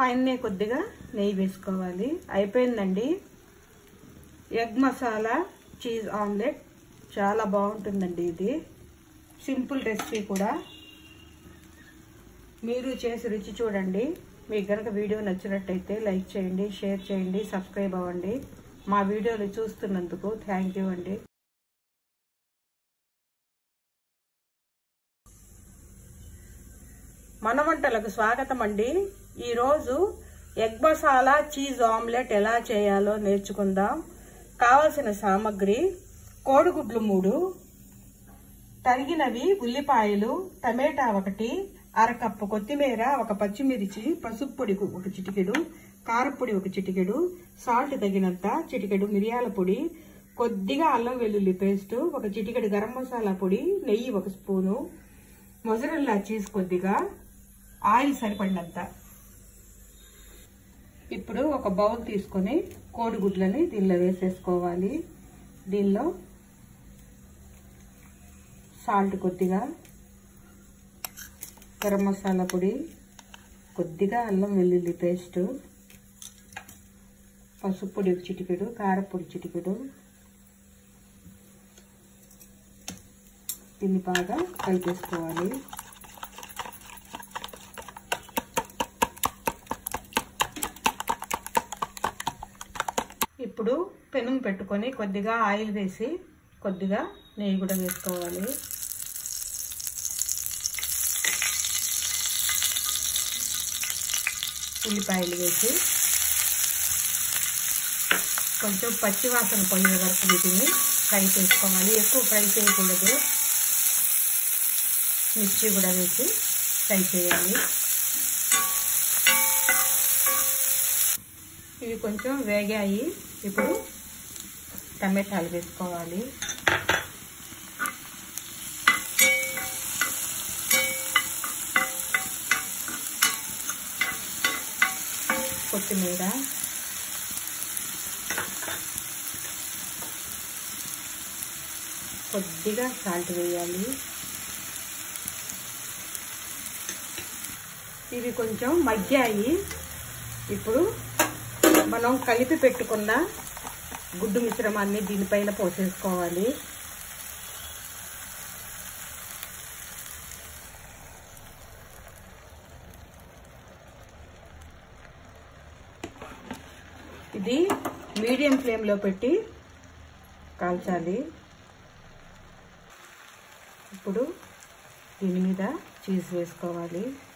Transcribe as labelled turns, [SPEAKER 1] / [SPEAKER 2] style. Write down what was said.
[SPEAKER 1] పైన కొద్దిగా నెయ్యి వేసుకోవాలి అయిపోయిందండి ఎగ్ మసాలా చీజ్ ఆమ్లెట్ చాలా బాగుంటుందండి ఇది సింపుల్ రెసిపీ కూడా మీరు చేసి రుచి చూడండి మీకు కనుక వీడియో నచ్చినట్టయితే లైక్ చేయండి షేర్ చేయండి సబ్స్క్రైబ్ అవ్వండి మా వీడియోలు చూస్తున్నందుకు థ్యాంక్ యూ అండి మన వంటలకు స్వాగతం అండి ఈరోజు ఎగ్ మసాలా చీజ్ ఆమ్లెట్ ఎలా చేయాలో నేర్చుకుందాం కావలసిన సామాగ్రి కోడిగుడ్లు మూడు తరిగినవి ఉల్లిపాయలు టమేటా ఒకటి అరకప్పు కొత్తిమీర ఒక పచ్చిమిర్చి పసుపు పొడి ఒక చిటికెడు కారపొడి ఒక చిటికెడు సాల్ట్ తగినంత చిటికెడు మిరియాల పొడి కొద్దిగా అల్లం వెల్లుల్లి పేస్ట్ ఒక చిటికెడు గరం మసాలా పొడి నెయ్యి ఒక స్పూను మొజరల్లా చీజ్ కొద్దిగా ఆయిల్ సరిపడినంత ఇప్పుడు ఒక బౌల్ తీసుకొని కోడిగుడ్లని దీనిలో వేసేసుకోవాలి దీనిలో సాల్ట్ కొద్దిగా గరం మసాలా పొడి కొద్దిగా అల్లం వెల్లుల్లి పేస్ట్ పసుపు పొడి ఒక చిటికెడు కారపొడి చిటికెడు దీన్ని బాగా కలిపేసుకోవాలి ఇప్పుడు పెనుము పెట్టుకొని కొద్దిగా ఆయిల్ వేసి కొద్దిగా నెయ్యి కూడా వేసుకోవాలి ఉల్లిపాయలు వేసి కొంచెం పచ్చి వాసన పోయే వరకు వీటిని ఫ్రై చేసుకోవాలి ఎక్కువ ఫ్రై చేయకూడదు మిర్చి కూడా వేసి ఫ్రై చేయాలి ఇవి కొంచెం వేగాయి ఇప్పుడు టమాటాలు వేసుకోవాలి కొత్తిమీర కొద్దిగా సాల్ట్ వేయాలి ఇవి కొంచెం మగ్గాయి ఇప్పుడు మనం కలిపి పెట్టుకున్న గుడ్డు మిశ్రమాన్ని దీనిపైన పోసేసుకోవాలి ఇది మీడియం ఫ్లేమ్లో పెట్టి కాల్చాలి ఇప్పుడు దీని మీద చీజ్ వేసుకోవాలి